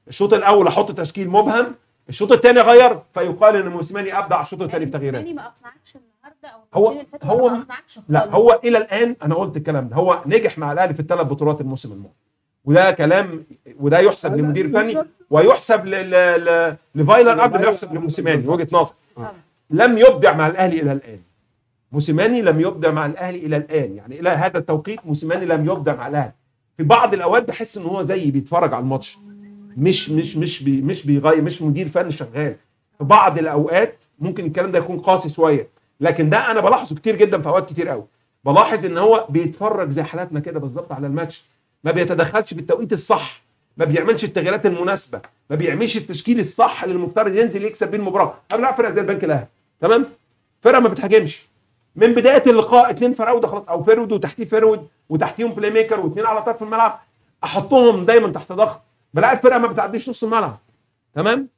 الشوط الاول احط تشكيل مبهم الشوط الثاني اغير فيقال ان موسيماني ابدع الشوط الثاني في تغييرات يعني ما اقنعكش النهارده او هو- الماتشين اللي فاتوا هو- ما اقنعكش لا خالص. هو الى الان انا قلت الكلام ده هو نجح مع الاهلي في الثلاث بطولات الموسم الماضي وده كلام وده يحسب لمدير فني ويحسب ل- ل- ل- لفايلر قبل ما يحسب لموسيماني وجهه نظر طبعا. لم يبدع مع الاهلي الى الان موسيماني لم يبدع مع الاهلي الى الان يعني الى هذا التوقيت موسيماني لم يبدع مع الاهلي في بعض الاوقات بحس ان هو زي بيتفرج على الماتش مش مش مش بي مش بيغير مش مدير فني شغال في بعض الاوقات ممكن الكلام ده يكون قاسي شويه لكن ده انا بلاحظه كتير جدا في اوقات كتير قوي بلاحظ ان هو بيتفرج زي حالاتنا كده بالظبط على الماتش ما بيتدخلش في التوقيت الصح ما بيعملش التغييرات المناسبه ما بيعملش التشكيل الصح اللي المفترض ينزل يكسب بيه المباراه انا بلعب فرقه زي البنك الاهلي تمام فرقه ما بتهاجمش من بدايه اللقاء اتنين فراوده خلاص او فيرود وتحتيه فيرود وتحتيهم بلاي ميكر واثنين على طرف الملعب احطهم دايما تحت ضغط بلاعب فرقه ما بتعديش نص الملعب تمام